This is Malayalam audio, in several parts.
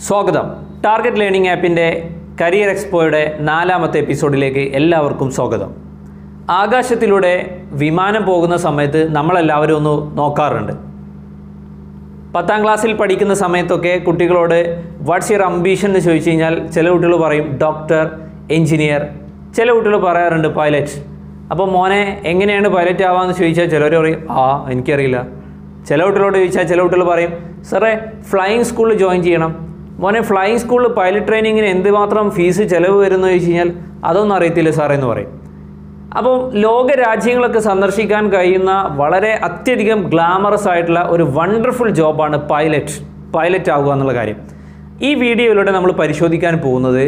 സ്വാഗതം ടാർഗറ്റ് ലേണിംഗ് ആപ്പിൻ്റെ കരിയർ എക്സ്പോയുടെ നാലാമത്തെ എപ്പിസോഡിലേക്ക് എല്ലാവർക്കും സ്വാഗതം ആകാശത്തിലൂടെ വിമാനം പോകുന്ന സമയത്ത് നമ്മളെല്ലാവരും ഒന്ന് നോക്കാറുണ്ട് പത്താം ക്ലാസ്സിൽ പഠിക്കുന്ന സമയത്തൊക്കെ കുട്ടികളോട് വാട്ട്സ് യുവർ അംബീഷൻ എന്ന് ചോദിച്ചു കഴിഞ്ഞാൽ ചില കുട്ടികൾ പറയും ഡോക്ടർ എഞ്ചിനീയർ ചില കുട്ടികൾ പറയാറുണ്ട് പൈലറ്റ് അപ്പോൾ മോനെ എങ്ങനെയാണ് പൈലറ്റ് ആവാമെന്ന് ചോദിച്ചാൽ ചിലർ പറയും ആ എനിക്കറിയില്ല ചില കുട്ടികളോട് ചോദിച്ചാൽ ചില കുട്ടികൾ പറയും സാറേ ഫ്ലൈയിങ് സ്കൂളിൽ ജോയിൻ ചെയ്യണം മോനെ ഫ്ലൈയിങ് സ്കൂളിൽ പൈലറ്റ് ട്രെയിനിങ്ങിന് എന്തുമാത്രം ഫീസ് ചിലവ് വരുന്നു ചോദിച്ചു കഴിഞ്ഞാൽ അതൊന്നും അറിയത്തില്ല സാറേ എന്ന് പറയും അപ്പോൾ ലോക രാജ്യങ്ങളൊക്കെ സന്ദർശിക്കാൻ കഴിയുന്ന വളരെ അത്യധികം ഗ്ലാമറസ് ആയിട്ടുള്ള ഒരു വണ്ടർഫുൾ ജോബാണ് പൈലറ്റ് പൈലറ്റ് ആകുക എന്നുള്ള കാര്യം ഈ വീഡിയോയിലൂടെ നമ്മൾ പരിശോധിക്കാൻ പോകുന്നത്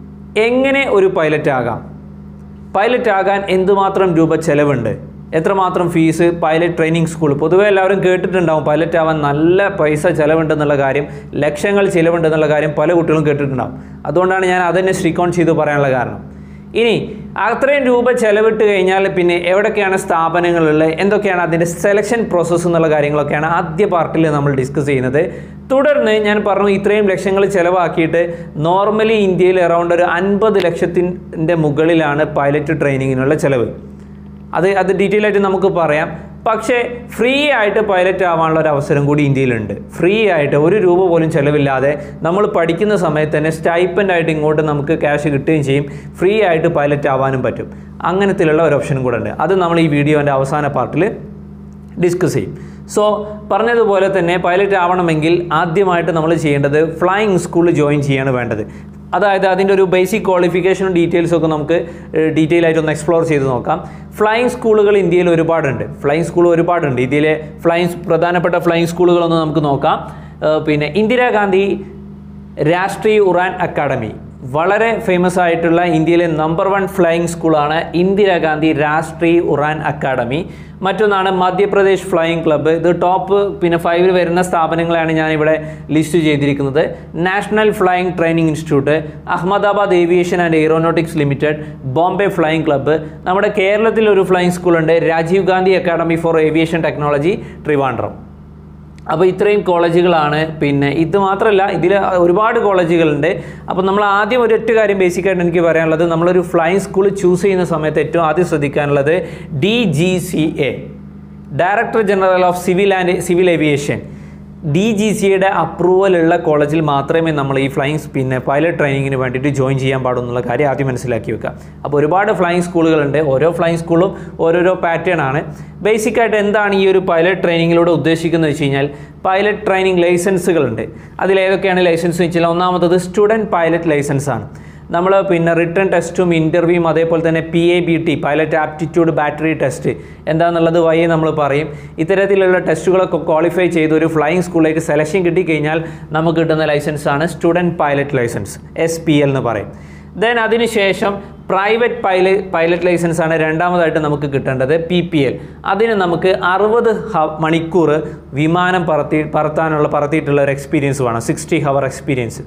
എങ്ങനെ ഒരു പൈലറ്റ് ആകാം പൈലറ്റ് ആകാൻ എന്തുമാത്രം രൂപ ചെലവുണ്ട് എത്രമാത്രം ഫീസ് പൈലറ്റ് ട്രെയിനിങ് സ്കൂൾ പൊതുവേ എല്ലാവരും കേട്ടിട്ടുണ്ടാവും പൈലറ്റ് ആവാൻ നല്ല പൈസ ചിലവുണ്ടെന്നുള്ള കാര്യം ലക്ഷങ്ങൾ ചിലവുണ്ടെന്നുള്ള കാര്യം പല കുട്ടികളും കേട്ടിട്ടുണ്ടാവും അതുകൊണ്ടാണ് ഞാൻ അതന്നെ ശ്രീകോൺ ചെയ്ത് പറയാനുള്ള കാരണം ഇനി അത്രയും രൂപ ചെലവിട്ട് കഴിഞ്ഞാൽ പിന്നെ എവിടെയൊക്കെയാണ് സ്ഥാപനങ്ങളുള്ളത് എന്തൊക്കെയാണ് അതിൻ്റെ സെലക്ഷൻ പ്രോസസ്സ് എന്നുള്ള കാര്യങ്ങളൊക്കെയാണ് ആദ്യ പാർട്ടിൽ നമ്മൾ ഡിസ്കസ് ചെയ്യുന്നത് തുടർന്ന് ഞാൻ പറഞ്ഞു ഇത്രയും ലക്ഷങ്ങൾ ചിലവാക്കിയിട്ട് നോർമലി ഇന്ത്യയിൽ അറൗണ്ട് ഒരു അൻപത് ലക്ഷത്തിൻ്റെ മുകളിലാണ് പൈലറ്റ് ട്രെയിനിങ്ങിനുള്ള ചിലവ് അത് അത് ഡീറ്റെയിൽ ആയിട്ട് നമുക്ക് പറയാം പക്ഷേ ഫ്രീ ആയിട്ട് പൈലറ്റ് ആവാനുള്ള ഒരു അവസരം കൂടി ഇന്ത്യയിലുണ്ട് ഫ്രീ ആയിട്ട് ഒരു രൂപ പോലും ചിലവില്ലാതെ നമ്മൾ പഠിക്കുന്ന സമയത്ത് തന്നെ സ്റ്റൈപ്പൻ്റ് ആയിട്ട് ഇങ്ങോട്ട് നമുക്ക് ക്യാഷ് കിട്ടുകയും ചെയ്യും ഫ്രീ ആയിട്ട് പൈലറ്റ് ആവാനും പറ്റും അങ്ങനത്തിലുള്ള ഒരു ഓപ്ഷനും കൂടെ ഉണ്ട് അത് നമ്മൾ ഈ വീഡിയോൻ്റെ അവസാന പാർട്ടിൽ ഡിസ്കസ് ചെയ്യും സോ പറഞ്ഞതുപോലെ തന്നെ പൈലറ്റ് ആവണമെങ്കിൽ ആദ്യമായിട്ട് നമ്മൾ ചെയ്യേണ്ടത് ഫ്ലൈയിങ് സ്കൂളിൽ ജോയിൻ ചെയ്യാണ് വേണ്ടത് അതായത് അതിൻ്റെ ഒരു ബേസിക് ക്വാളിഫിക്കേഷനും ഡീറ്റെയിൽസും ഒക്കെ നമുക്ക് ഡീറ്റെയിൽ ആയിട്ട് ഒന്ന് എക്സ്പ്ലോർ ചെയ്ത് നോക്കാം ഫ്ലൈയിങ് സ്കൂളുകൾ ഇന്ത്യയിൽ ഒരുപാടുണ്ട് ഫ്ലൈയിങ് സ്കൂൾ ഒരുപാടുണ്ട് ഇന്ത്യയിലെ ഫ്ലൈയിങ് പ്രധാനപ്പെട്ട ഫ്ലൈയിങ് സ്കൂളുകളൊന്ന് നമുക്ക് നോക്കാം ഏഹ് പിന്നെ ഇന്ദിരാഗാന്ധി രാഷ്ട്രീയ ഉറാൻ അക്കാഡമി വളരെ ഫേമസ് ആയിട്ടുള്ള ഇന്ത്യയിലെ നമ്പർ വൺ ഫ്ലൈയിങ് സ്കൂളാണ് ഇന്ദിരാഗാന്ധി രാഷ്ട്രീയ ഉറാൻ അക്കാഡമി മറ്റൊന്നാണ് മധ്യപ്രദേശ് ഫ്ലൈയിങ് ക്ലബ്ബ് ഇത് ടോപ്പ് പിന്നെ ഫൈവിൽ വരുന്ന സ്ഥാപനങ്ങളാണ് ഞാൻ ഇവിടെ ലിസ്റ്റ് ചെയ്തിരിക്കുന്നത് national flying training institute Ahmedabad aviation and aeronautics limited Bombay flying club നമ്മുടെ കേരളത്തിൽ ഒരു ഫ്ലൈയിങ് സ്കൂളുണ്ട് Rajiv Gandhi academy for aviation technology Trivandrum അപ്പോൾ ഇത്രയും കോളേജുകളാണ് പിന്നെ ഇത് മാത്രമല്ല ഇതിൽ ഒരുപാട് കോളേജുകളുണ്ട് അപ്പോൾ നമ്മൾ ആദ്യം ഒരൊറ്റ കാര്യം ബേസിക്കായിട്ട് എനിക്ക് പറയാനുള്ളത് നമ്മളൊരു ഫ്ലൈങ് സ്കൂൾ ചൂസ് ചെയ്യുന്ന സമയത്ത് ഏറ്റവും ആദ്യം ശ്രദ്ധിക്കാനുള്ളത് D G C A director general of civil and civil aviation D G സിയുടെ അപ്രൂവലുള്ള കോളേജിൽ മാത്രമേ നമ്മൾ ഈ ഫ്ലൈങ് പിന്നെ പൈലറ്റ് ട്രെയിനിങ്ങിന് വേണ്ടിയിട്ട് ജോയിൻ ചെയ്യാൻ പാടും എന്നുള്ള കാര്യം ആദ്യം മനസ്സിലാക്കി വെക്കുക അപ്പോൾ ഒരുപാട് ഫ്ലൈങ് സ്കൂളുകളുണ്ട് ഓരോ ഫ്ലൈങ് സ്കൂളും ഓരോരോ പാറ്റേൺ ആണ് ബേസിക്കായിട്ട് എന്താണ് ഈ ഒരു പൈലറ്റ് ട്രെയിനിങ്ങിലൂടെ ഉദ്ദേശിക്കുന്നത് വെച്ച് കഴിഞ്ഞാൽ പൈലറ്റ് ട്രെയിനിങ് ലൈസൻസുകളുണ്ട് അതിലേതൊക്കെയാണ് ലൈസൻസ് എന്ന് വെച്ചാൽ ഒന്നാമത്തത് സ്റ്റുഡൻറ്റ് പൈലറ്റ് ലൈസൻസ് ആണ് നമ്മൾ പിന്നെ റിട്ടേൺ ടെസ്റ്റും ഇൻ്റർവ്യൂവും അതേപോലെ തന്നെ P A B T pilot aptitude battery test എന്താണെന്നുള്ളത് വഴി നമ്മൾ പറയും ഇത്തരത്തിലുള്ള ടെസ്റ്റുകളൊക്കെ ക്വാളിഫൈ ചെയ്ത് ഒരു ഫ്ലൈയിങ് സ്കൂളിലേക്ക് സെലക്ഷൻ കിട്ടിക്കഴിഞ്ഞാൽ നമുക്ക് കിട്ടുന്ന ലൈസൻസാണ് student pilot license S P L എന്ന് പറയും ദെൻ അതിനുശേഷം പ്രൈവറ്റ് പൈലറ്റ് പൈലറ്റ് ലൈസൻസ് ആണ് രണ്ടാമതായിട്ട് നമുക്ക് കിട്ടേണ്ടത് പി പി എൽ അതിന് നമുക്ക് അറുപത് മണിക്കൂർ വിമാനം പറത്തി പറത്താനുള്ള പറത്തിയിട്ടുള്ള ഒരു എക്സ്പീരിയൻസ് വേണം sixty hour experience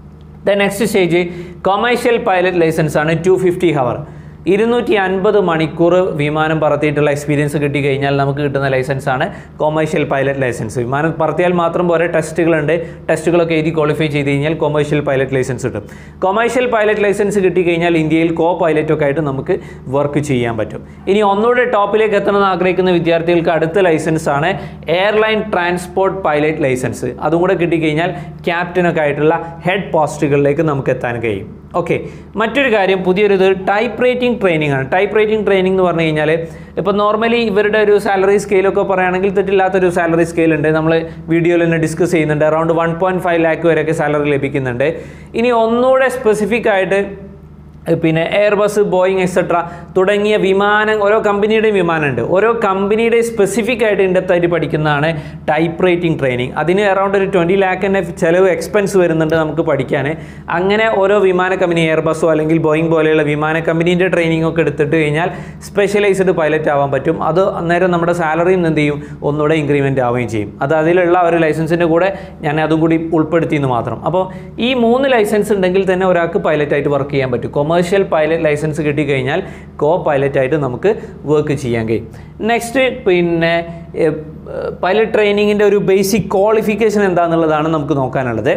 the next stage commercial pilot license ആണ് ടു ഫിഫ്റ്റി ഹവർ ഇരുന്നൂറ്റി അൻപത് മണിക്കൂർ വിമാനം പറത്തിയിട്ടുള്ള എക്സ്പീരിയൻസ് കിട്ടിക്കഴിഞ്ഞാൽ നമുക്ക് കിട്ടുന്ന ലൈസൻസാണ് കൊമേഴ്ഷ്യൽ പൈലറ്റ് ലൈസൻസ് വിമാനം പറത്തിയാൽ മാത്രം പോരെ ടെസ്റ്റുകളുണ്ട് ടെസ്റ്റുകളൊക്കെ എഴുതി ക്വാളിഫൈ ചെയ്ത് കഴിഞ്ഞാൽ കൊമേഴ്ഷ്യൽ പൈലറ്റ് ലൈസൻസ് കിട്ടും കൊമേഴ്ഷ്യൽ പൈലറ്റ് ലൈസൻസ് കിട്ടിക്കഴിഞ്ഞാൽ ഇന്ത്യയിൽ കോ പൈലറ്റൊക്കെ ആയിട്ട് നമുക്ക് വർക്ക് ചെയ്യാൻ പറ്റും ഇനി ഒന്നുകൂടെ ടോപ്പിലേക്ക് എത്തണമെന്ന് ആഗ്രഹിക്കുന്ന വിദ്യാർത്ഥികൾക്ക് അടുത്ത ലൈസൻസ് ആണ് എയർലൈൻ ട്രാൻസ്പോർട്ട് പൈലറ്റ് ലൈസൻസ് അതും കൂടെ കിട്ടിക്കഴിഞ്ഞാൽ ക്യാപ്റ്റനൊക്കെ ആയിട്ടുള്ള ഹെഡ് പോസ്റ്റുകളിലേക്ക് നമുക്ക് എത്താൻ കഴിയും ഓക്കെ മറ്റൊരു കാര്യം പുതിയൊരു ഇത് ടൈപ്പ് റൈറ്റിംഗ് ട്രെയിനിങ് ആണ് ടൈപ്പ് റൈറ്റിംഗ് ട്രെയിനിങ് എന്ന് പറഞ്ഞു കഴിഞ്ഞാൽ ഇപ്പോൾ നോർമലി ഇവരുടെ ഒരു സാലറി സ്കെയിലൊക്കെ പറയുകയാണെങ്കിൽ തെറ്റില്ലാത്തൊരു സാലറി സ്കെയിൽ ഉണ്ട് നമ്മൾ വീഡിയോയിൽ തന്നെ ഡിസ്കസ് ചെയ്യുന്നുണ്ട് around one point five lakh വരെയൊക്കെ സാലറി ലഭിക്കുന്നുണ്ട് ഇനി ഒന്നുകൂടെ സ്പെസിഫിക് ആയിട്ട് പിന്നെ എയർബസ് ബോയിങ് എക്സെട്ര തുടങ്ങിയ വിമാനം ഓരോ കമ്പനിയുടെയും വിമാനമുണ്ട് ഓരോ കമ്പനിയുടെ സ്പെസിഫിക് ആയിട്ട് ഇൻഡെപ്തായിട്ട് പഠിക്കുന്നതാണ് ടൈപ്പ് റൈറ്റിംഗ് ട്രെയിനിങ് അതിന് അറൗണ്ട് ഒരു ട്വൻറ്റി ലാക്കിൻ്റെ ചിലവ് എക്സ്പെൻസ് വരുന്നുണ്ട് നമുക്ക് പഠിക്കാൻ അങ്ങനെ ഓരോ വിമാന കമ്പനി എയർബസോ അല്ലെങ്കിൽ ബോയിങ് പോലെയുള്ള വിമാന കമ്പനീൻ്റെ ട്രെയിനിങ് ഒക്കെ എടുത്തിട്ട് കഴിഞ്ഞാൽ സ്പെഷ്യലൈസ്ഡ് പൈലറ്റ് ആവാൻ പറ്റും അത് അന്നേരം നമ്മുടെ സാലറിയും എന്ത് ചെയ്യും ഒന്നുകൂടെ ഇൻക്രിമെൻ്റ് ആവുകയും ചെയ്യും അത് അതിലുള്ള ഒരു ലൈസൻസിൻ്റെ കൂടെ ഞാൻ അതും കൂടി ഉൾപ്പെടുത്തിയെന്ന് മാത്രം അപ്പോൾ ഈ മൂന്ന് ലൈസൻസ് ഉണ്ടെങ്കിൽ തന്നെ ഒരാൾക്ക് പൈലറ്റായിട്ട് വർക്ക് ചെയ്യാൻ പറ്റും കൊമേഴ്ഷ്യൽ പൈലറ്റ് ലൈസൻസ് കിട്ടിക്കഴിഞ്ഞാൽ കോ പൈലറ്റായിട്ട് നമുക്ക് വർക്ക് ചെയ്യാൻ കഴിയും നെക്സ്റ്റ് പിന്നെ പൈലറ്റ് ട്രെയിനിങ്ങിൻ്റെ ഒരു ബേസിക് ക്വാളിഫിക്കേഷൻ എന്താണെന്നുള്ളതാണ് നമുക്ക് നോക്കാനുള്ളത്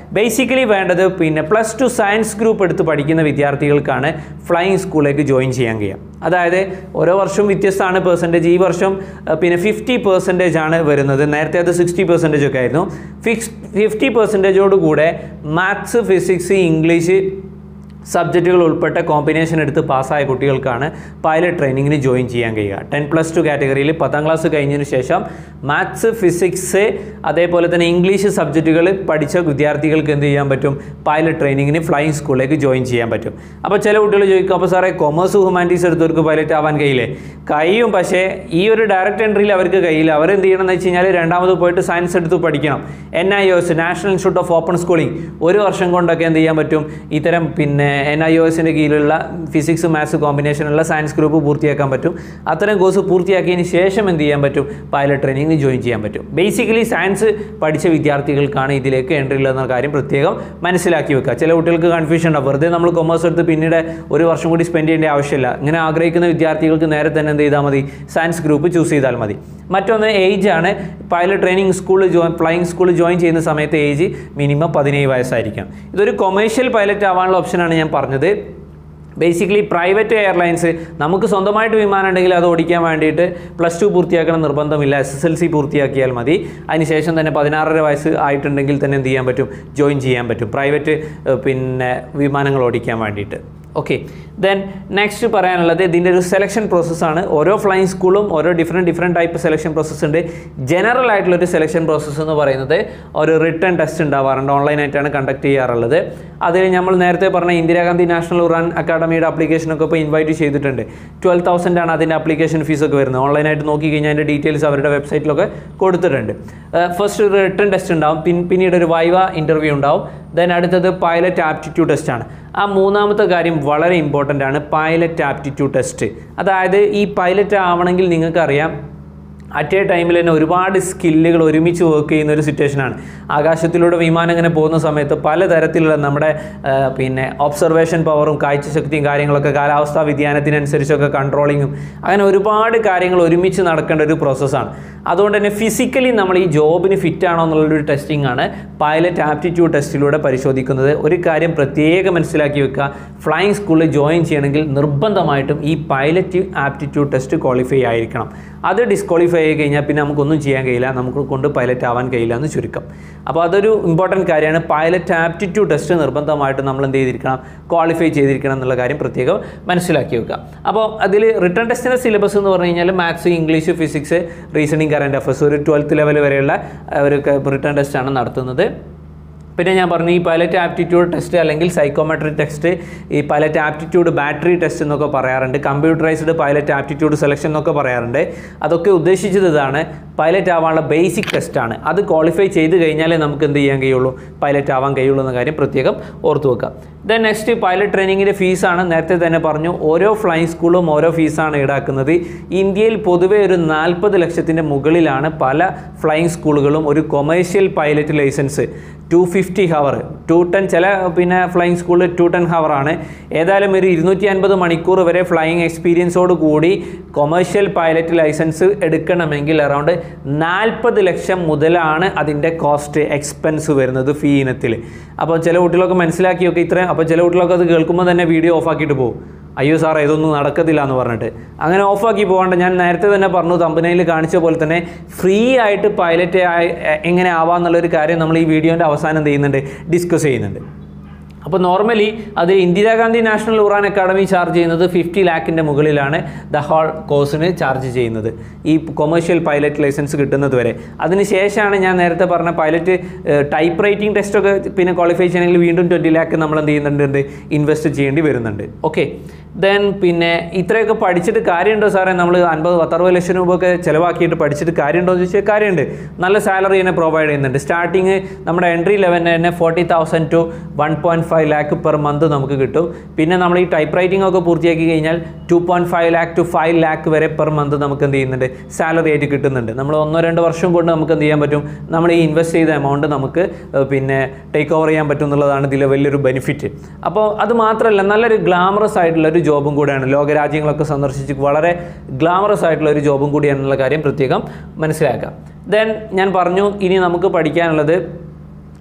ബേസിക്കലി വേണ്ടത് പിന്നെ പ്ലസ് ടു സയൻസ് ഗ്രൂപ്പ് എടുത്ത് പഠിക്കുന്ന വിദ്യാർത്ഥികൾക്കാണ് ഫ്ലൈയിങ് സ്കൂളിലേക്ക് ജോയിൻ ചെയ്യാൻ കഴിയുക അതായത് ഓരോ വർഷവും വ്യത്യസ്തമാണ് പെർസെൻറ്റേജ് ഈ വർഷം അഹ്, പിന്നെ ഫിഫ്റ്റി പെർസെൻറ്റേജ് ആണ് വരുന്നത് നേരത്തെ അത് സിക്സ്റ്റി പെർസെൻറ്റേജ് ഒക്കെ ആയിരുന്നു ഫിക്സ് ഫിഫ്റ്റി പെർസെൻറ്റേജോട് കൂടെ മാത്സ് ഫിസിക്സ് ഇംഗ്ലീഷ് സബ്ജക്റ്റുകൾ ഉൾപ്പെട്ട കോമ്പിനേഷൻ എടുത്ത് പാസ്സായ കുട്ടികൾക്കാണ് പൈലറ്റ് ട്രെയിനിങ്ങിന് ജോയിൻ ചെയ്യാൻ കഴിയുക ടെൻ പ്ലസ് ടു കാറ്റഗറിയിൽ പത്താം ക്ലാസ് കഴിഞ്ഞതിന് ശേഷം മാത്സ് ഫിസിക്സ് അതേപോലെ തന്നെ ഇംഗ്ലീഷ് സബ്ജക്റ്റുകൾ പഠിച്ച വിദ്യാർത്ഥികൾക്ക് എന്ത് ചെയ്യാൻ പറ്റും പൈലറ്റ് ട്രെയിനിങ്ങിന് ഫ്ലൈയിങ് സ്കൂളിലേക്ക് ജോയിൻ ചെയ്യാൻ പറ്റും അപ്പോൾ ചില കുട്ടികൾ ചോദിക്കും അപ്പോൾ സാറേ കൊമേഴ്സ് ഹ്യൂമാനിറ്റീസ് എടുത്തവർക്ക് പൈലറ്റ് ആവാൻ കഴിയില്ലേ കഴിയും പക്ഷേ ഈ ഒരു ഡയറക്റ്റ് എൻട്രിയിൽ അവർക്ക് കഴിയില്ല അവർ എന്ത് ചെയ്യണം എന്ന് വെച്ച് കഴിഞ്ഞാൽ രണ്ടാമത് പോയിട്ട് സയൻസ് എടുത്ത് പഠിക്കണം N I O S national institute of open schooling ഒരു വർഷം കൊണ്ടൊക്കെ എന്ത് ചെയ്യാൻ പറ്റും ഇത്തരം പിന്നെ എൻ ഐ ഒ എസിൻ്റെ കീഴിലുള്ള ഫിസിക്സ് മാത്സ് കോമ്പിനേഷനുള്ള സയൻസ് ഗ്രൂപ്പ് പൂർത്തിയാക്കാൻ പറ്റും അത്തരം കോഴ്സ് പൂർത്തിയാക്കിയതിന് ശേഷം എന്ത് ചെയ്യാൻ പറ്റും പൈലറ്റ് ട്രെയിനിങ്ങിന് ജോയിൻ ചെയ്യാൻ പറ്റും ബേസിക്കലി സയൻസ് പഠിച്ച വിദ്യാർത്ഥികൾക്കാണ് ഇതിലേക്ക് എൻട്രി ഉള്ളതെന്ന കാര്യം പ്രത്യേകം മനസ്സിലാക്കി വെക്കുക ചില കുട്ടികൾക്ക് കൺഫ്യൂഷൻ ഉണ്ടാവും വെറുതെ നമ്മൾ കൊമേഴ്സ് എടുത്ത് പിന്നീട് ഒരു വർഷം കൂടി സ്പെൻഡ് ചെയ്യേണ്ട ആവശ്യമില്ല ഇങ്ങനെ ആഗ്രഹിക്കുന്ന വിദ്യാർത്ഥികൾക്ക് നേരെ തന്നെ എന്ത് ചെയ്താൽ മതി സയൻസ് ഗ്രൂപ്പ് ചൂസ് ചെയ്താൽ മതി മറ്റൊന്ന് ഏജ് ആണ് പൈലറ്റ് ട്രെയിനിങ് സ്കൂളിൽ ജോയിൻ ഫ്ലൈയിങ് സ്കൂളിൽ ജോയിൻ ചെയ്യുന്ന സമയത്ത് ഏജ് മിനിമം പതിനേഴ് വയസ്സായിരിക്കാം ഇതൊരു കൊമേഴ്ഷ്യൽ പൈലറ്റ് ആവാനുള്ള ഓപ്ഷനാണ് ഞാൻ പറഞ്ഞത് ബേസിക്കലി പ്രൈവറ്റ് എയർലൈൻസ് നമുക്ക് സ്വന്തമായിട്ട് വിമാനം ഉണ്ടെങ്കിൽ അത് ഓടിക്കാൻ വേണ്ടിയിട്ട് പ്ലസ് ടു പൂർത്തിയാക്കണം നിർബന്ധമില്ല എസ് എസ് എൽ സി പൂർത്തിയാക്കിയാൽ മതി അതിനുശേഷം തന്നെ പതിനാറര വയസ്സ് ആയിട്ടുണ്ടെങ്കിൽ തന്നെ എന്ത് ചെയ്യാൻ പറ്റും ജോയിൻ ചെയ്യാൻ പറ്റും പ്രൈവറ്റ് പിന്നെ വിമാനങ്ങൾ ഓടിക്കാൻ വേണ്ടിയിട്ട് ഓക്കെ ദെൻ നെക്സ്റ്റ് പറയാനുള്ളത് ഇതിൻ്റെ ഒരു സെലക്ഷൻ പ്രോസസ്സാണ് ഓരോ ഫ്ലൈയിങ് സ്കൂളും ഓരോ different different type selection process ഉണ്ട് ജനറൽ ആയിട്ടുള്ളൊരു സെലക്ഷൻ പ്രോസസ്സ് എന്ന് പറയുന്നത് ഒരു റിട്ടേൺ ടെസ്റ്റ് ഉണ്ടാവാറുണ്ട് ഓൺലൈനായിട്ടാണ് കണ്ടക്ട് ചെയ്യാറുള്ളത് അതിൽ നമ്മൾ നേരത്തെ പറഞ്ഞ ഇന്ദിരാഗാന്ധി നാഷണൽ റൺ അക്കാഡമിയുടെ ആപ്ലിക്കേഷനൊക്കെ ഇപ്പോൾ ഇൻവൈറ്റ് ചെയ്തിട്ടുണ്ട് ട്വൽവ് തൗസൻഡ് ആണ് അതിൻ്റെ ആപ്ലിക്കേഷൻ ഫീസൊക്കെ വരുന്നത് ഓൺലൈനായിട്ട് നോക്കി കഴിഞ്ഞാൽ അതിൻ്റെ ഡീറ്റെയിൽസ് അവരുടെ വെബ്സൈറ്റിലൊക്കെ കൊടുത്തിട്ടുണ്ട് ഫസ്റ്റ് ഒരു റിട്ടേൺ ടെസ്റ്റ് ഉണ്ടാവും പിൻ പിന്നീട് ഒരു വൈവ ഇൻ്റർവ്യൂ ഉണ്ടാവും ദെൻ അടുത്തത് പൈലറ്റ് ആപ്റ്റിറ്റ്യൂഡ് ടെസ്റ്റ് ആണ് ആ മൂന്നാമത്തെ കാര്യം വളരെ ഇമ്പോർട്ടൻ്റ് ആണ് പൈലറ്റ് ആപ്റ്റിറ്റ്യൂഡ് ടെസ്റ്റ് അതായത് ഈ പൈലറ്റ് ആവണമെങ്കിൽ നിങ്ങൾക്കറിയാം അറ്റ് എ ടൈമിൽ തന്നെ ഒരുപാട് സ്കില്ലുകൾ ഒരുമിച്ച് വർക്ക് ചെയ്യുന്ന ഒരു സിറ്റുവേഷനാണ് ആകാശത്തിലൂടെ വിമാനം ഇങ്ങനെ പോകുന്ന സമയത്ത് പലതരത്തിലുള്ള നമ്മുടെ ആ, പിന്നെ ഒബ്സർവേഷൻ പവറും കാഴ്ചശക്തിയും കാര്യങ്ങളൊക്കെ കാലാവസ്ഥാ വ്യതിയാനത്തിനനുസരിച്ചൊക്കെ കൺട്രോളിങ്ങും അങ്ങനെ ഒരുപാട് കാര്യങ്ങൾ ഒരുമിച്ച് നടക്കേണ്ട ഒരു പ്രോസസ്സാണ് അതുകൊണ്ട് തന്നെ ഫിസിക്കലി നമ്മൾ ഈ ജോബിന് ഫിറ്റ് ആണോ എന്നുള്ളൊരു ടെസ്റ്റിംഗ് ആണ് പൈലറ്റ് ആപ്റ്റിറ്റ്യൂഡ് ടെസ്റ്റിലൂടെ പരിശോധിക്കുന്നത് ഒരു കാര്യം പ്രത്യേകം മനസ്സിലാക്കി വെക്കുക ഫ്ലൈയിങ് സ്കൂളിൽ ജോയിൻ ചെയ്യണമെങ്കിൽ നിർബന്ധമായിട്ടും ഈ പൈലറ്റ് ആപ്റ്റിറ്റ്യൂഡ് ടെസ്റ്റ് ക്വാളിഫൈ ആയിരിക്കണം അത് ഡിസ്ക്വാളിഫൈ ആയി കഴിഞ്ഞാൽ പിന്നെ നമുക്കൊന്നും ചെയ്യാൻ കഴിയില്ല നമുക്ക് കൊണ്ട് പൈലറ്റ് ആവാൻ കഴിയില്ല എന്ന് ചുരുക്കം അപ്പോൾ അതൊരു ഇമ്പോർട്ടൻറ്റ് കാര്യമാണ് പൈലറ്റ് ആപ്റ്റിറ്റ്യൂഡ് ടെസ്റ്റ് നിർബന്ധമായിട്ട് നമ്മൾ എന്ത് ചെയ്തിരിക്കണം ക്വാളിഫൈ ചെയ്തിരിക്കണം എന്നുള്ള കാര്യം പ്രത്യേകം മനസ്സിലാക്കി വെക്കുക അപ്പോൾ അതിൽ റിട്ടേൺ ടെസ്റ്റിൻ്റെ സിലബസ് എന്ന് പറഞ്ഞു കഴിഞ്ഞാൽ maths English physics reasoning current affairs ഒരു ട്വൽത്ത് ലെവൽ വരെയുള്ള ആ, ഒരു റിട്ടേൺ ടെസ്റ്റാണ് നടത്തുന്നത് പിന്നെ ഞാൻ പറഞ്ഞു ഈ പൈലറ്റ് ആപ്റ്റിറ്റ്യൂഡ് ടെസ്റ്റ് അല്ലെങ്കിൽ സൈക്കോമെട്രിക് ടെസ്റ്റ് ഈ പൈലറ്റ് ആപ്റ്റിറ്റ്യൂഡ് ബാറ്ററി ടെസ്റ്റ് എന്നൊക്കെ പറയാറുണ്ട് കമ്പ്യൂട്ടറൈസ്ഡ് പൈലറ്റ് ആപ്റ്റിറ്റ്യൂഡ് സെലക്ഷൻ എന്നൊക്കെ പറയാറുണ്ട് അതൊക്കെ ഉദ്ദേശിച്ചത് ഇതാണ് പൈലറ്റ് ആവാനുള്ള ബേസിക് ടെസ്റ്റാണ് അത് ക്വാളിഫൈ ചെയ്ത് കഴിഞ്ഞാലേ നമുക്ക് എന്ത് ചെയ്യാൻ കഴിയുള്ളൂ പൈലറ്റ് ആവാൻ കഴിയുള്ളൂ എന്ന കാര്യം പ്രത്യേകം ഓർത്തു വെക്കുക ദെൻ നെക്സ്റ്റ് പൈലറ്റ് ട്രെയിനിങ്ങിൻ്റെ ഫീസാണ് നേരത്തെ തന്നെ പറഞ്ഞു ഓരോ ഫ്ലൈയിങ് സ്കൂളും ഓരോ ഫീസാണ് ഈടാക്കുന്നത് ഇന്ത്യയിൽ പൊതുവെ ഒരു നാൽപ്പത് ലക്ഷത്തിൻ്റെ മുകളിലാണ് പല ഫ്ലൈയിങ് സ്കൂളുകളും ഒരു commercial pilot license two fifty hour two ten ചില പിന്നെ ഫ്ലൈയിങ് സ്കൂളിൽ ടു ടെൻ ഹവറാണ് ഏതായാലും ഒരു ഇരുന്നൂറ്റി അൻപത് മണിക്കൂർ വരെ ഫ്ലൈയിങ് എക്സ്പീരിയൻസോട് കൂടി കൊമേഴ്ഷ്യൽ പൈലറ്റ് ലൈസൻസ് എടുക്കണമെങ്കിൽ അറൗണ്ട് നാൽപ്പത് ലക്ഷം മുതലാണ് അതിൻ്റെ കോസ്റ്റ് എക്സ്പെൻസ് വരുന്നത് ഫീ ഇനത്തിൽ അപ്പോൾ ചില കുട്ടികളൊക്കെ മനസ്സിലാക്കിയൊക്കെ ഇത്രയും അപ്പോൾ ചില കുട്ടികളൊക്കെ അത് കേൾക്കുമ്പോൾ തന്നെ വീഡിയോ ഓഫാക്കിയിട്ട് പോകും അയ്യോ സാറേ ഇതൊന്നും നടക്കത്തില്ല എന്ന് പറഞ്ഞിട്ട് അങ്ങനെ ഓഫാക്കി പോകാണ്ട് ഞാൻ നേരത്തെ തന്നെ പറഞ്ഞു തമ്പനയിൽ കാണിച്ച പോലെ തന്നെ ഫ്രീ ആയിട്ട് പൈലറ്റ് ആയി എങ്ങനെ ആവാമെന്നുള്ളൊരു കാര്യം നമ്മൾ ഈ വീഡിയോൻ്റെ അവസാനം എന്ത് ചെയ്യുന്നുണ്ട് ഡിസ്കസ് ചെയ്യുന്നുണ്ട് അപ്പോൾ നോർമലി അത് Indira Gandhi national Uran academy charge ചെയ്യുന്നത് ഫിഫ്റ്റി ലാക്കിൻ്റെ മുകളിലാണ് ദ ഹോൾ കോഴ്സിന് ചാർജ് ചെയ്യുന്നത് ഈ കൊമേഴ്ഷ്യൽ പൈലറ്റ് ലൈസൻസ് കിട്ടുന്നത് വരെ അതിനുശേഷമാണ് ഞാൻ നേരത്തെ പറഞ്ഞ പൈലറ്റ് ടൈപ്പ് റൈറ്റിംഗ് ടെസ്റ്റൊക്കെ പിന്നെ ക്വാളിഫൈ ചെയ്യണമെങ്കിൽ വീണ്ടും ട്വൻറ്റി ലാക്ക് നമ്മൾ എന്ത് ചെയ്യുന്നുണ്ട് ഇൻവെസ്റ്റ് ചെയ്യേണ്ടി വരുന്നുണ്ട് ഓക്കെ ദെൻ പിന്നെ ഇത്രയൊക്കെ പഠിച്ചിട്ട് കാര്യമുണ്ടോ സാറേ നമ്മൾ അൻപത് പത്തറുപത് ലക്ഷം രൂപയൊക്കെ ചിലവാക്കിയിട്ട് പഠിച്ചിട്ട് കാര്യമുണ്ടോ എന്ന് ചോദിച്ചാൽ കാര്യമുണ്ട് നല്ല സാലറി തന്നെ പ്രൊവൈഡ് ചെയ്യുന്നുണ്ട് സ്റ്റാർട്ടിങ് നമ്മുടെ എൻട്രി ലെവലിന് തന്നെ forty thousand two one point five lakh per month നമുക്ക് കിട്ടും പിന്നെ നമ്മൾ ഈ ടൈപ്പ് റൈറ്റിംഗ് ഒക്കെ പൂർത്തിയാക്കി കഴിഞ്ഞാൽ two point five lakh two five lakh വരെ പെർ മന്ത് നമുക്ക് എന്ത് ചെയ്യുന്നുണ്ട് സാലറി ആയിട്ട് കിട്ടുന്നുണ്ട് നമ്മൾ ഒന്നോ രണ്ടോ വർഷം കൊണ്ട് നമുക്ക് എന്ത് ചെയ്യാൻ പറ്റും നമ്മൾ ഈ ഇൻവെസ്റ്റ് ചെയ്ത എമൗണ്ട് നമുക്ക് ഏഹ്, പിന്നെ ടേക്ക് ഓവർ ചെയ്യാൻ പറ്റും എന്നുള്ളതാണ് ഇതിലെ വലിയൊരു ബെനിഫിറ്റ് അപ്പോൾ അത് മാത്രമല്ല നല്ലൊരു ഗ്ലാമറസ് ആയിട്ടുള്ള ഒരു ജോബും കൂടെയാണ് ലോകരാജ്യങ്ങളൊക്കെ സന്ദർശിച്ച് വളരെ ഗ്ലാമറസ് ആയിട്ടുള്ള ഒരു ജോബും കൂടിയാണെന്നുള്ള കാര്യം പ്രത്യേകം മനസ്സിലാക്കാം ദെൻ ഞാൻ പറഞ്ഞു ഇനി നമുക്ക് പഠിക്കാനുള്ളത്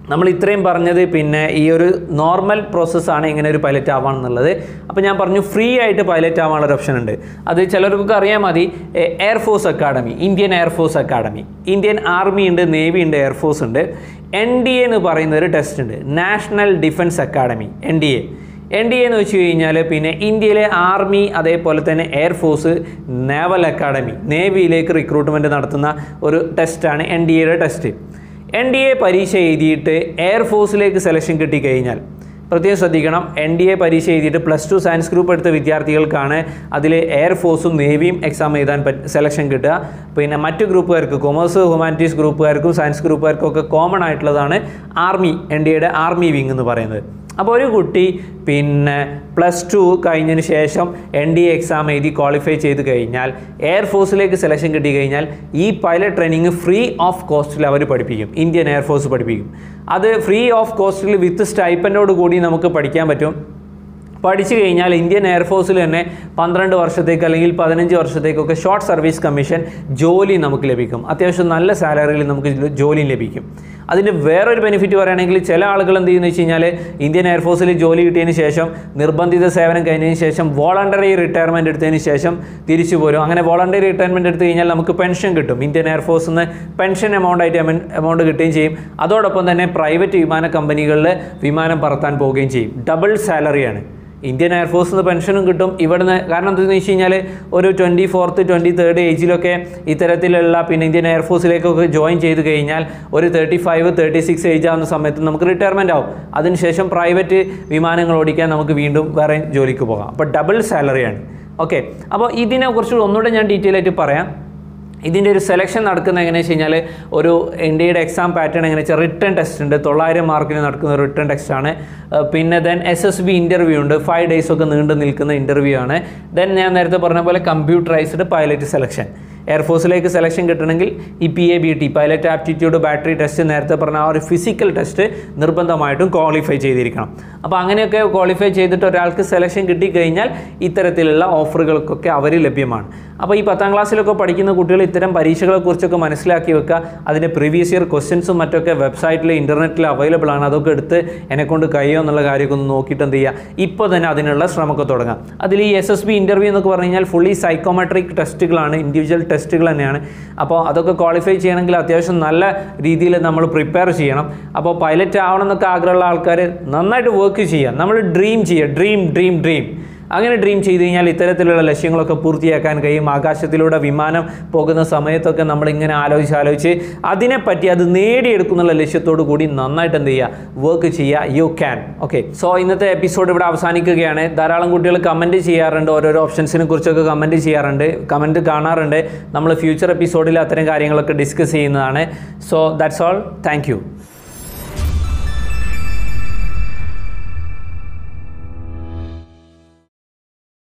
നമ്മൾ ഇത്രയും പറഞ്ഞത് പിന്നെ ഈ ഒരു നോർമൽ പ്രോസസ്സാണ് ഇങ്ങനെ ഒരു പൈലറ്റ് ആവാണെന്നുള്ളത് അപ്പോൾ ഞാൻ പറഞ്ഞു ഫ്രീ ആയിട്ട് പൈലറ്റ് ആവാനുള്ള ഒരു ഓപ്ഷൻ ഉണ്ട് അത് ചിലർക്കൊക്കെ അറിയാൻ മതി air force academy Indian air force academy Indian army ഉണ്ട് നേവി ഉണ്ട് എയർഫോഴ്സ് ഉണ്ട് എൻ ഡി എ എന്ന് പറയുന്ന ഒരു ടെസ്റ്റ് ഉണ്ട് national defence academy N D A N D A എന്ന് വെച്ച് കഴിഞ്ഞാൽ പിന്നെ ഇന്ത്യയിലെ ആർമി അതേപോലെ തന്നെ എയർഫോഴ്സ് നേവൽ അക്കാഡമി നേവിയിലേക്ക് റിക്രൂട്ട്മെൻറ്റ് നടത്തുന്ന ഒരു ടെസ്റ്റാണ് എൻ ഡി എയുടെ ടെസ്റ്റ് എൻ ഡി എ പരീക്ഷ എഴുതിയിട്ട് എയർഫോഴ്സിലേക്ക് സെലക്ഷൻ കിട്ടിക്കഴിഞ്ഞാൽ പ്രത്യേകം ശ്രദ്ധിക്കണം എൻ ഡി എ പരീക്ഷ എഴുതിയിട്ട് പ്ലസ് ടു സയൻസ് ഗ്രൂപ്പ് എടുത്ത വിദ്യാർത്ഥികൾക്കാണ് അതിൽ എയർഫോഴ്സും നേവിയും എക്സാം എഴുതാൻ പറ്റ സെലക്ഷൻ കിട്ടുക പിന്നെ മറ്റു ഗ്രൂപ്പുകാർക്ക് കൊമേഴ്സ് ഹ്യൂമാനിറ്റീസ് ഗ്രൂപ്പുകാർക്കും സയൻസ് ഗ്രൂപ്പുകാർക്കും ഒക്കെ കോമൺ ആയിട്ടുള്ളതാണ് ആർമി എൻ ഡി എയുടെ ആർമി വിങ് എന്ന് പറയുന്നത് അപ്പോൾ ഒരു കുട്ടി പിന്നെ പ്ലസ് ടു കഴിഞ്ഞതിന് ശേഷം എൻ ഡി എ എക്സാം എഴുതി ക്വാളിഫൈ ചെയ്ത് കഴിഞ്ഞാൽ എയർഫോഴ്സിലേക്ക് സെലക്ഷൻ കിട്ടി കഴിഞ്ഞാൽ ഈ പൈലറ്റ് ട്രെയിനിങ് ഫ്രീ ഓഫ് കോസ്റ്റിൽ അവർ പഠിപ്പിക്കും ഇന്ത്യൻ എയർഫോഴ്സ് പഠിപ്പിക്കും അത് ഫ്രീ ഓഫ് കോസ്റ്റിൽ വിത്ത് സ്റ്റൈപ്പൻഡോട് കൂടി നമുക്ക് പഠിക്കാൻ പറ്റും പഠിച്ചു കഴിഞ്ഞാൽ ഇന്ത്യൻ എയർഫോഴ്സിൽ തന്നെ പന്ത്രണ്ട് വർഷത്തേക്ക് അല്ലെങ്കിൽ പതിനഞ്ച് വർഷത്തേക്കൊക്കെ ഷോർട്ട് സർവീസ് കമ്മീഷൻ ജോലി നമുക്ക് ലഭിക്കും അത്യാവശ്യം നല്ല സാലറിയിൽ നമുക്ക് ജോലി ലഭിക്കും അതിൻ്റെ വേറൊരു ബെനിഫിറ്റ് പറയുകയാണെങ്കിൽ ചില ആളുകൾ എന്ത് ചെയ്യുന്നു വെച്ച് കഴിഞ്ഞാൽ ഇന്ത്യൻ എയർഫോഴ്സിൽ ജോലി കിട്ടിയതിന് ശേഷം നിർബന്ധിത സേവനം കഴിഞ്ഞതിന് ശേഷം വോളണ്ടറി റിട്ടയർമെൻറ്റ് എടുത്തതിന് ശേഷം തിരിച്ചു പോരും അങ്ങനെ വോളണ്ടറി റിട്ടയർമെൻറ്റ് എടുത്തു കഴിഞ്ഞാൽ നമുക്ക് പെൻഷൻ കിട്ടും ഇന്ത്യൻ എയർഫോഴ്സിൽ നിന്ന് പെൻഷൻ എമൗണ്ട് ആയിട്ട് എമൗണ്ട് കിട്ടുകയും ചെയ്യും അതോടൊപ്പം തന്നെ പ്രൈവറ്റ് വിമാന കമ്പനികളിൽ വിമാനം പറത്താൻ പോവുകയും ചെയ്യും ഡബിൾ സാലറിയാണ് ഇന്ത്യൻ എയർഫോഴ്സിൽ നിന്ന് പെൻഷനും കിട്ടും ഇവിടുന്ന് കാരണം എന്താണെന്ന് വെച്ച് കഴിഞ്ഞാൽ ഒരു ട്വൻറ്റി ഫോർത്ത് ട്വൻറ്റി തേർഡ് ഏജിലൊക്കെ ഇത്തരത്തിലുള്ള പിന്നെ ഇന്ത്യൻ എയർഫോഴ്സിലേക്കൊക്കെ ജോയിൻ ചെയ്ത് കഴിഞ്ഞാൽ ഒരു thirty five thirty six age ആവുന്ന സമയത്ത് നമുക്ക് റിട്ടയർമെൻ്റ് ആവും അതിനുശേഷം പ്രൈവറ്റ് വിമാനങ്ങൾ ഓടിക്കാൻ നമുക്ക് വീണ്ടും വേറെ ജോലിക്ക് പോകാം അപ്പോൾ ഡബിൾ സാലറിയാണ് ഓക്കെ അപ്പോൾ ഇതിനെക്കുറിച്ച് ഒന്നുകൂടെ ഞാൻ ഡീറ്റെയിൽ ആയിട്ട് പറയാം ഇതിൻ്റെ ഒരു സെലക്ഷൻ നടക്കുന്നത് എങ്ങനെയാണെന്ന് വെച്ച് കഴിഞ്ഞാൽ ഒരു ഇന്ത്യയുടെ എക്സാം പാറ്റേൺ എങ്ങനെ വെച്ചാൽ റിട്ടേൺ ടെസ്റ്റ് ഉണ്ട് തൊള്ളായിരം മാർക്കിന് നടക്കുന്ന റിട്ടേൺ ടെസ്റ്റ് ആണ് ഏഹ് പിന്നെ then S S B interview ഉണ്ട് ഫൈവ് ഡേയ്സ് ഒക്കെ നീണ്ടു നിൽക്കുന്ന ഇൻ്റർവ്യൂ ആണ് ദെൻ ഞാൻ നേരത്തെ പറഞ്ഞ പോലെ കമ്പ്യൂട്ടറൈസ്ഡ് പൈലറ്റ് സെലക്ഷൻ എയർഫോഴ്സിലേക്ക് സെലക്ഷൻ കിട്ടണമെങ്കിൽ ഈ P A B T pilot aptitude battery test നേരത്തെ പറഞ്ഞ ആ ഒരു ഫിസിക്കൽ ടെസ്റ്റ് നിർബന്ധമായിട്ടും ക്വാളിഫൈ ചെയ്തിരിക്കണം അപ്പോൾ അങ്ങനെയൊക്കെ ക്വാളിഫൈ ചെയ്തിട്ട് ഒരാൾക്ക് സെലക്ഷൻ കിട്ടിക്കഴിഞ്ഞാൽ ഇത്തരത്തിലുള്ള ഓഫറുകൾക്കൊക്കെ അവർ ലഭ്യമാണ് അപ്പോൾ ഈ പത്താം ക്ലാസ്സിലൊക്കെ പഠിക്കുന്ന കുട്ടികൾ ഇത്തരം പരീക്ഷകളെക്കുറിച്ചൊക്കെ മനസ്സിലാക്കി വെക്കുക അതിൻ്റെ പ്രീവിയസ് ഇയർ ക്വസ്റ്റ്യൻസും മറ്റൊക്കെ വെബ്സൈറ്റിൽ ഇൻ്റർനെറ്റിൽ അവൈലബിൾ ആണ് അതൊക്കെ എടുത്ത് എന്നെക്കൊണ്ട് കഴിയുമോ എന്നുള്ള കാര്യമൊക്കെ ഒന്ന് നോക്കിയിട്ട് എന്ത് ചെയ്യുക ഇപ്പോൾ തന്നെ അതിനുള്ള ശ്രമമൊക്കെ തുടങ്ങാം അതിൽ ഈ എസ് എസ് ബി ഇൻ്റർവ്യൂ എന്നൊക്കെ പറഞ്ഞു കഴിഞ്ഞാൽ ഫുള്ളി സൈക്കോമെട്രിക് ടെസ്റ്റുകളാണ് ഇൻഡിവിജ്വൽ ടെസ്റ്റുകൾ തന്നെയാണ് അപ്പോൾ അതൊക്കെ ക്വാളിഫൈ ചെയ്യണമെങ്കിൽ അത്യാവശ്യം നല്ല രീതിയിൽ നമ്മൾ പ്രിപ്പയർ ചെയ്യണം അപ്പോൾ പൈലറ്റ് ആവണം എന്നൊക്കെ ആഗ്രഹമുള്ള ആൾക്കാർ നന്നായിട്ട് വർക്ക് ചെയ്യുക നമ്മൾ ഡ്രീം ചെയ്യുക ഡ്രീം ഡ്രീം ഡ്രീം അങ്ങനെ ഡ്രീം ചെയ്ത് കഴിഞ്ഞാൽ ഇത്തരത്തിലുള്ള ലക്ഷ്യങ്ങളൊക്കെ പൂർത്തിയാക്കാൻ കഴിയും ആകാശത്തിലൂടെ വിമാനം പോകുന്ന സമയത്തൊക്കെ നമ്മൾ ഇങ്ങനെ ആലോചിച്ച് ആലോചിച്ച് അതിനെപ്പറ്റി അത് നേടിയെടുക്കുന്നുള്ള ലക്ഷ്യത്തോടു കൂടി നന്നായിട്ട് എന്ത് ചെയ്യുക വർക്ക് ചെയ്യുക യു ക്യാൻ ഓക്കെ സോ ഇന്നത്തെ എപ്പിസോഡ് ഇവിടെ അവസാനിക്കുകയാണ് ധാരാളം കുട്ടികൾ കമൻറ്റ് ചെയ്യാറുണ്ട് ഓരോരോ ഓപ്ഷൻസിനെ കുറിച്ചൊക്കെ കമൻറ്റ് ചെയ്യാറുണ്ട് കമൻറ്റ് കാണാറുണ്ട് നമ്മൾ ഫ്യൂച്ചർ എപ്പിസോഡിൽ അത്തരം കാര്യങ്ങളൊക്കെ ഡിസ്കസ് ചെയ്യുന്നതാണ് സോ ദാറ്റ്സ് ഓൾ താങ്ക്